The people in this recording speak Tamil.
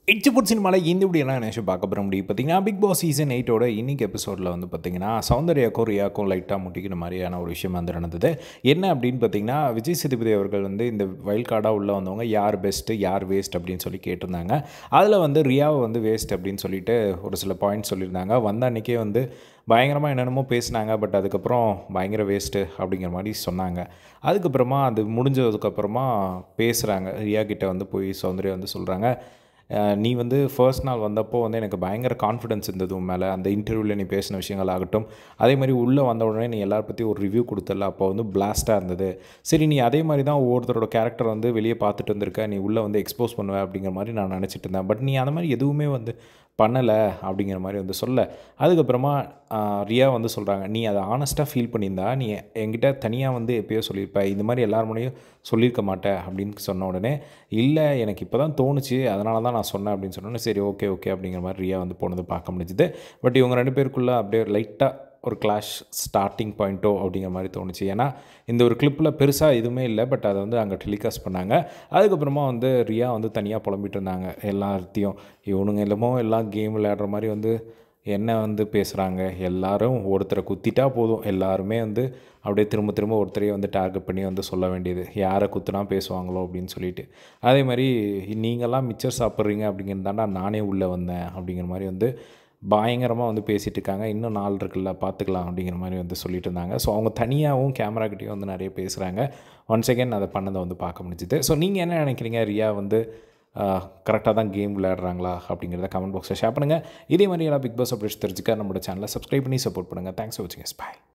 இட்ஸ் புட் சினிமாவில் இந்த இப்படி என்ன நினச்சி பார்க்க போகிற முடியும் பார்த்தீங்கன்னா பிக் பாஸ் சீசன் எயிட்டோட இன்னைக்கு எபிசோடில் வந்து பார்த்தீங்கன்னா சௌந்தர்யாக்கும் ரியாக்கும் லைட்டாக முட்டிக்கிற மாதிரியான ஒரு விஷயம் வந்து நடந்தது என்ன அப்படின்னு பார்த்தீங்கன்னா விஜய் சேதுபதி அவர்கள் வந்து இந்த வைல்ட் கார்டாக உள்ளே வந்தவங்க யார் பெஸ்ட்டு யார் வேஸ்ட் அப்படின்னு சொல்லி கேட்டிருந்தாங்க அதில் வந்து ரியாவை வந்து வேஸ்ட் அப்படின்னு சொல்லிட்டு ஒரு சில பாயிண்ட்ஸ் சொல்லியிருந்தாங்க வந்த அன்றைக்கே வந்து பயங்கரமாக என்னென்னமோ பேசினாங்க பட் அதுக்கப்புறம் பயங்கர வேஸ்ட்டு அப்படிங்கிற மாதிரி சொன்னாங்க அதுக்கப்புறமா அது முடிஞ்சதுக்கப்புறமா பேசுகிறாங்க ரியா கிட்ட வந்து போய் சௌந்தர்யா வந்து சொல்கிறாங்க அஹ் நீ வந்து ஃபர்ஸ்ட் நாள் வந்தப்போ வந்து எனக்கு பயங்கர கான்ஃபிடன்ஸ் இருந்தது உன் மேலே அந்த இன்டர்வியூவில் நீ பேசின விஷயங்கள் ஆகட்டும் அதே மாதிரி உள்ளே வந்த உடனே நீ எல்லார பற்றி ஒரு ரிவ்யூ கொடுத்தல அப்போ வந்து பிளாஸ்ட்டாக இருந்தது சரி நீ அதே மாதிரி தான் ஒவ்வொருத்தரோட கேரக்டர் வந்து வெளியே பார்த்துட்டு வந்திருக்க நீ உள்ளே வந்து எக்ஸ்போஸ் பண்ணுவ அப்படிங்கிற மாதிரி நான் நினச்சிட்டு இருந்தேன் பட் நீ அந்த மாதிரி எதுவுமே வந்து பண்ணலை அப்படிங்கிற மாதிரி வந்து சொல்ல அதுக்கப்புறமா ஆஹ், ரியா வந்து சொல்கிறாங்க நீ அதை ஆனஸ்ட்டாக ஃபீல் பண்ணியிருந்தா நீ என்கிட்ட தனியாக வந்து எப்பயோ சொல்லியிருப்ப இந்த மாதிரி எல்லார் முன்னாடியும் சொல்லியிருக்க மாட்டேன் அப்படின்னு சொன்ன உடனே இல்லை எனக்கு இப்போ தான் தோணுச்சு அதனால தான் நான் சொன்னேன் அப்படின்னு சொன்னோன்னே சரி ஓகே ஓகே அப்படிங்கிற மாதிரி ரியா வந்து போனது பார்க்க முடிஞ்சுது பட் இவங்க ரெண்டு பேருக்குள்ளே அப்படியே லைட்டாக ஒரு கிளாஷ் ஸ்டார்டிங் பாயிண்ட்டோ அப்படிங்கிற மாதிரி தோணுச்சு ஏன்னா இந்த ஒரு கிளிப்பில் பெருசாக எதுவுமே இல்லை பட் அதை வந்து அங்கே டெலிகாஸ்ட் பண்ணாங்க அதுக்கப்புறமா வந்து ரியா வந்து தனியாக புலம்பிட்டு இருந்தாங்க எல்லாத்தையும் இவனுங்க எல்லாமோ எல்லாம் கேம் விளையாடுற மாதிரி வந்து என்ன வந்து பேசுகிறாங்க எல்லாரும் ஒருத்தரை குத்திட்டா போதும் எல்லாருமே வந்து அப்படியே திரும்ப திரும்ப ஒருத்தரையே வந்து டார்கெட் பண்ணி வந்து சொல்ல வேண்டியது யாரை குத்துனா பேசுவாங்களோ அப்படின்னு சொல்லிட்டு அதே மாதிரி நீங்கள்லாம் மிச்சர் சாப்பிட்றீங்க அப்படிங்கிறதாண்டா நானே உள்ளே வந்தேன் அப்படிங்கிற மாதிரி வந்து பயங்கரமாக வந்து பேசிகிட்டு இருக்காங்க இன்னும் நாள் இருக்குல்ல பார்த்துக்கலாம் அப்படிங்கிற மாதிரி வந்து சொல்லிட்டு இருந்தாங்க ஸோ அவங்க தனியாகவும் கேமராக்கிட்டேயும் வந்து நிறைய பேசுகிறாங்க ஒன் செகண்ட் அதை பண்ணதை வந்து பார்க்க முடிஞ்சுது ஸோ நீங்கள் என்ன நினைக்கிறீங்க ரியா வந்து கரெக்டாக தான் கேம் விளையாடுறாங்களா அப்படிங்கிறத கமெண்ட் பாக்ஸில் ஷேர் பண்ணுங்கள் இதே மாதிரி எல்லாம் பிக் பாஸ் அப்டேட்ஸ் தெரிஞ்சுக்க நம்மளோட சேனலை சப்ஸ்கிரைப் பண்ணி சப்போர்ட் பண்ணுங்கள் தேங்க்ஸ் ஃபார் வாட்சிங் எஸ் பாய்